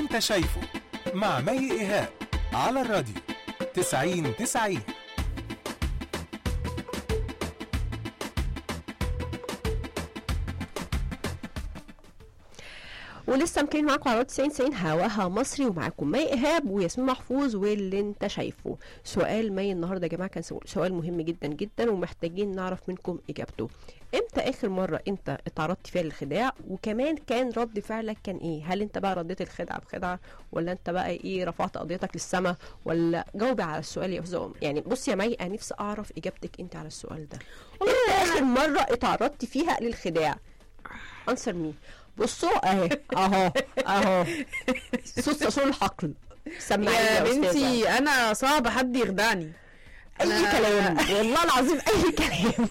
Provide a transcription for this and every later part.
انت شايفه مع مي ايهاب على الراديو 90 90 ولسه مكين معاكم على 90 90 هواها مصري ومعاكم مي ايهاب وياسمين محفوظ واللي انت شايفه سؤال مي النهارده يا جماعه كان سو- سؤال مهم جدا جدا ومحتاجين نعرف منكم اجابته امتى اخر مره انت اتعرضت فيها للخداع وكمان كان رد فعلك كان ايه هل انت بقى رديت الخدعه بخدعه ولا انت بقى ايه رفعت قضيتك للسما ولا جاوبي على السؤال يا استاذ يعني بصي يا مي انا نفسي اعرف اجابتك انت على السؤال ده امتى اخر مره اتعرضتي فيها للخداع انسر مي بصوا اهي اهو اهو صوت صوت الحقل سمعيني يا يا بنتي بنتي انا صعب حد يخدعني اي أنا- كلام والله العظيم اي كلام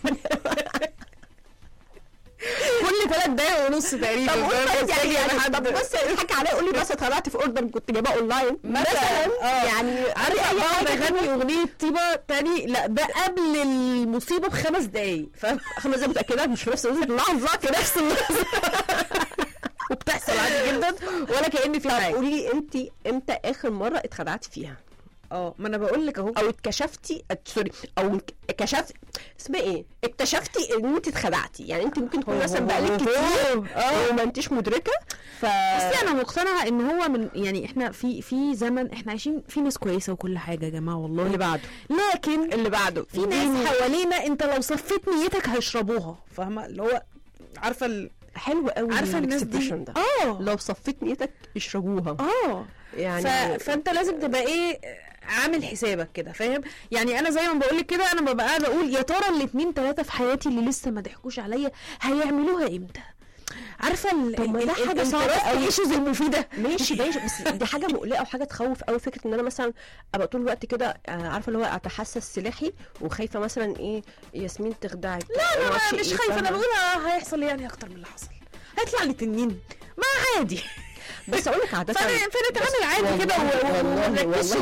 كل ثلاث دقايق ونص تقريبا طب فاهم؟ قولي بتلاقي يعني حد- طب بص اضحكي عليا قولي بس طلعت في اوردر كنت جايباه اونلاين مثلا اه يعني عارفه أي بقعد حاجة اغني اغنيه طيبه تاني لا ده قبل المصيبه بخمس دقايق فاهم خمس دقايق متاكده مش في نفس اللحظه في نفس اللحظه وبتحصل عادي جدا ولا كأن في طب حاجه قولي لي انت امتى اخر مره اتخدعتي فيها اه ما انا بقول لك اهو او اتكشفتي ات- سوري او كشفت اسمها ايه اكتشفتي ان انت اتخدعتي يعني انت ممكن تكون هو- مثلا هو- بقالك هو- كتير اه. وما انتش مدركه ف بصي انا مقتنعه ان هو من يعني احنا في في زمن احنا عايشين في ناس كويسه وكل حاجه يا جماعه والله اللي بعده لكن اللي بعده في ناس حوالينا انت لو صفيت نيتك هيشربوها فاهمه اللي هو عارفه ال... حلو قوي عارفه الناس دي الاكسبريشن ده اه لو صفيت نيتك يشربوها اه يعني ف... فانت لازم تبقى ايه عامل حسابك كده فاهم يعني انا زي ما بقول لك كده انا ببقى قاعده اقول يا ترى الاتنين تلاته في حياتي اللي لسه ما ضحكوش عليا هيعملوها امتى عارفه ال... طب ما ده ال- ال- حاجة صعبة الانتراست قوي. ايشوز المفيده ماشي ماشي بس دي حاجه مقلقه وحاجه تخوف قوي فكره ان انا مثلا ابقى طول الوقت كده آه، عارفه اللي هو اتحسس سلاحي وخايفه مثلا ايه ياسمين تخدعك لا انا مش خايفه انا بقول آه، هيحصل يعني اكتر من اللي حصل هيطلع لي تنين ما عادي بس اقول لك عاده فن- فنتعامل عادي كده و- و- والله ونركزش والله